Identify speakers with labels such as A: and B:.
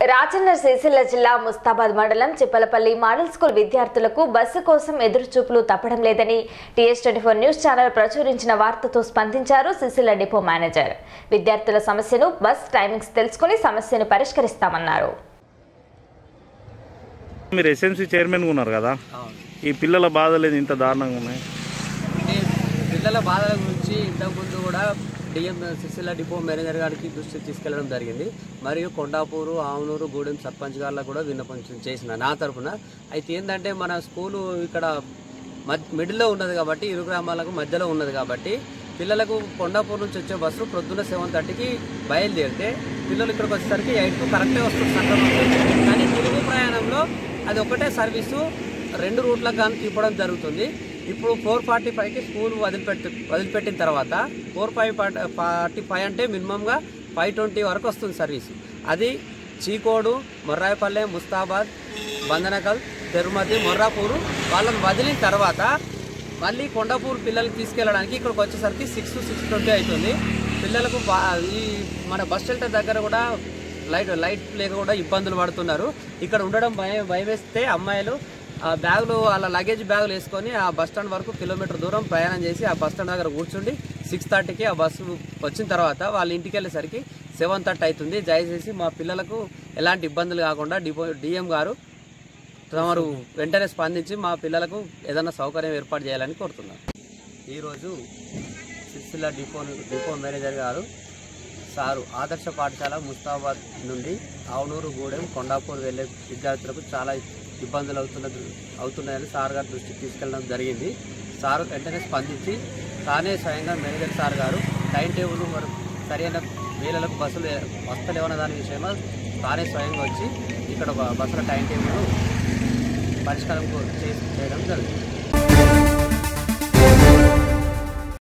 A: రాజన్న సిరిసిల్ల జిల్లా ముస్తాబాద్ మండలం Chippalapalli model school విద్యార్థులకు బస్సు కోసం ఎదురుచూపులు తప్పడం లేదని TS twenty four news channel ప్రచురించిన వార్తతో స్పందించారు సిరిసిల్ల డిపో మేనేజర్ విద్యార్థుల సమస్యను బస్ టైమింగ్స్ తెలుసుకుని సమస్యను పరిష్కరిస్తామన్నారు
B: మీరు ఎస్ఎంసీ చైర్మన్ ఉన్నారు కదా
C: అవును.
B: ఈ పిల్లల బాధలు ఇంత దారుణంగా ఉన్నాయి
C: అంటే పిల్లల బాధల గురించి ఇంతకుముందు కూడా డిఎం సిసిల డిపో మేనేజర్ గారికి దృష్టికి తీసుకెళ్లడం జరిగింది మరియు కొండాపూరు ఆవునూరు గూడెం సర్పంచ్ గారిలో కూడా విన్నపం చేసిన నా తరపున అయితే ఏంటంటే మన స్కూలు ఇక్కడ మధ్య మిడిల్లో ఉన్నది కాబట్టి ఇరు గ్రామాలకు మధ్యలో ఉన్నది కాబట్టి పిల్లలకు కొండాపూర్ నుంచి వచ్చే బస్సు ప్రొద్దున సెవెన్ థర్టీకి బయలుదేరితే పిల్లలు ఇక్కడికి వచ్చేసరికి ఎయిట్కు కరెక్టే వస్తుంది సక్రమంగా కానీ తిరుగు ప్రయాణంలో అది ఒకటే సర్వీసు రెండు రూట్లకు కానీ తిప్పడం జరుగుతుంది ఇప్పుడు ఫోర్ ఫార్టీ ఫైవ్కి స్కూల్ వదిలిపెట్టి వదిలిపెట్టిన తర్వాత ఫోర్ ఫైవ్ ఫార్టీ ఫైవ్ అంటే మినిమంగా ఫైవ్ ట్వంటీ వరకు వస్తుంది సర్వీసు అది చీకోడు మొర్రాయపల్లె ముస్తాబాద్ బందనకల్ తిరుమతి మొర్రాపూరు వాళ్ళని వదిలిన తర్వాత మళ్ళీ కొండాపూర్ పిల్లలకి తీసుకెళ్ళడానికి ఇక్కడికి వచ్చేసరికి సిక్స్ సిక్స్ ట్వంటీ అవుతుంది పిల్లలకు బా- ఈ మన బస్ షెల్టర్ దగ్గర కూడా లైట్ లైట్ లేక కూడా ఇబ్బందులు పడుతున్నారు ఇక్కడ ఉండడం భయం భయం వేస్తే అమ్మాయిలు ఆ బ్యాగులు వాళ్ళ లగేజ్ బ్యాగులు వేసుకొని ఆ బస్ స్టాండ్ వరకు కిలోమీటర్ దూరం ప్రయాణం చేసి ఆ బస్ స్టాండ్ దగ్గర కూర్చుండి సిక్స్ థర్టీకి ఆ బస్సు వచ్చిన తర్వాత వాళ్ళ ఇంటికి వెళ్ళేసరికి సెవెన్ థర్టీ అవుతుంది దయచేసి మా పిల్లలకు ఎలాంటి ఇబ్బందులు కాకుండా డిపో డిఎం గారు తమరు వెంటనే స్పందించి మా పిల్లలకు ఏదైనా సౌకర్యం ఏర్పాటు చేయాలని కోరుతున్నాను ఈరోజు సిరిసిల్ల డిపో డిపో మేనేజర్ గారు సారు ఆదర్శ పాఠశాల ముస్తాబాద్ నుండి ఆవునూరు గూడెం కొండాపూర్ వెళ్ళే విద్యార్థులకు చాలా ఇబ్బందులు అవుతున్న అవుతున్నాయని సార్ గారి దృష్టికి తీసుకెళ్ళడం జరిగింది సార్ వెంటనే స్పందించి తానే స్వయంగా మేనేజర్ సార్ గారు టైం టేబుల్ మరి సరైన వేళలకు బస్సులు వస్తలేవన్న దాని విషయంలో తానే స్వయంగా వచ్చి ఇక్కడ బ- బస్సుల టైం టేబుల్ పరిష్కారం కో- చేసి చేయడం జరుగుతుంది